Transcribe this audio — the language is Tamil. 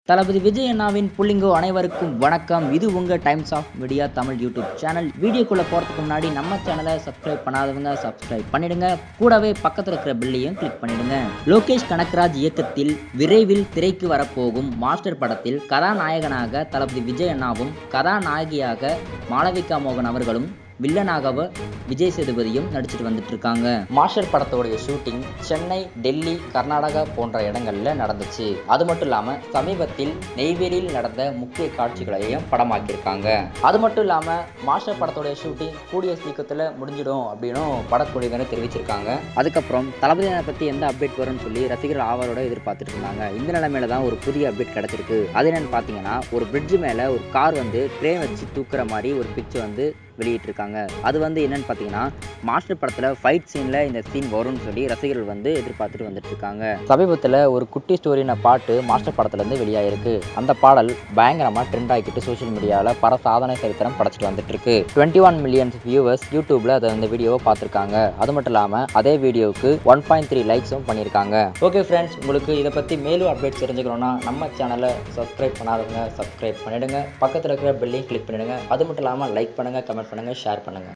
தளபதி விஜய் அண்ணாவின் புள்ளிங்கோ அனைவருக்கும் வணக்கம் இது உங்க Times of Media Tamil YouTube channel வீடியோக்குள்ள போறதுக்கு முன்னாடி நம்ம சேனலை சப்ஸ்கிரைப் பண்ணாதவங்க சப்ஸ்கிரைப் பண்ணிடுங்க கூடவே பக்கத்துல இருக்கிற பில்லையும் கிளிக் பண்ணிடுங்க லோகேஷ் கனகராஜ் இயக்கத்தில் விரைவில் திரைக்கு வரப்போகும் மாஸ்டர் படத்தில் கதாநாயகனாக தளபதி விஜய் அண்ணாவும் கதாநாயகியாக மாளவிகா மோகன் அவர்களும் வில்லனாக விஜய் சேதுபதியும் நடிச்சிட்டு வந்துட்டு இருக்காங்க மாஸ்டர் படத்தோடைய ஷூட்டிங் சென்னை டெல்லி கர்நாடகா போன்ற இடங்கள்ல நடந்துச்சு அது மட்டும் இல்லாம சமீபத்தில் நெய்வேலியில் நடந்த முக்கிய காட்சிகளையும் படமாக்கியிருக்காங்க அது மட்டும் இல்லாம மாஸ்டர் படத்தோடைய ஷூட்டிங் கூடிய சீக்கிரத்துல முடிஞ்சிடும் அப்படின்னும் படக்குழுவினர் தெரிவிச்சிருக்காங்க அதுக்கப்புறம் தளபதியை பத்தி எந்த அப்டேட் வரும்னு சொல்லி ரசிகர்கள் ஆவலோட எதிர்பார்த்துட்டு இருந்தாங்க இந்த நிலைமையில தான் ஒரு புதிய அப்டேட் கிடைச்சிருக்கு அது என்னன்னு பாத்தீங்கன்னா ஒரு பிரிட்ஜ் மேல ஒரு கார் வந்து ட்ரெயின் வச்சு தூக்குற மாதிரி ஒரு பிக்சர் வந்து வெளியிட்டிருக்காங்க அது வந்து என்னன்னு பார்த்தீங்கன்னா மாஸ்டர் படத்தில் ஃபைட் சீனில் இந்த சீன் வரும்னு சொல்லி ரசிகர்கள் வந்து எதிர்பார்த்துட்டு வந்துட்டு இருக்காங்க சமீபத்தில் ஒரு குட்டி ஸ்டோரின பாட்டு மாஸ்டர் படத்துலேருந்து வெளியாயிருக்கு அந்த பாடல் பயங்கரமாக ட்ரெண்ட் ஆகிக்கிட்டு சோஷியல் மீடியாவில் பல சாதனை சரித்திரம் படைச்சிட்டு வந்துட்டு இருக்கு டுவெண்ட்டி ஒன் மில்லியன்ஸ் வியூவர்ஸ் யூடியூப்ல அதை அந்த வீடியோவை பார்த்துருக்காங்க அது மட்டும் இல்லாமல் அதே வீடியோவுக்கு ஒன் பாயிண்ட் த்ரீ லைக்ஸும் பண்ணியிருக்காங்க ஓகே ஃப்ரெண்ட்ஸ் உங்களுக்கு இதை பற்றி மேலும் அப்டேட்ஸ் தெரிஞ்சுக்கணும்னா நம்ம சேனலை சப்ஸ்கிரைப் பண்ணாதவங்க சப்ஸ்கிரைப் பண்ணிடுங்க பக்கத்தில் இருக்கிற பெல்லையும் கிளிக் பண்ணிடுங்க அது மட்டும் இல்லாமல் லைக் பண்ணுங்கள் கமெண்ட் பண்ணுங்கள் ஷேர் பண்ணுங்கள்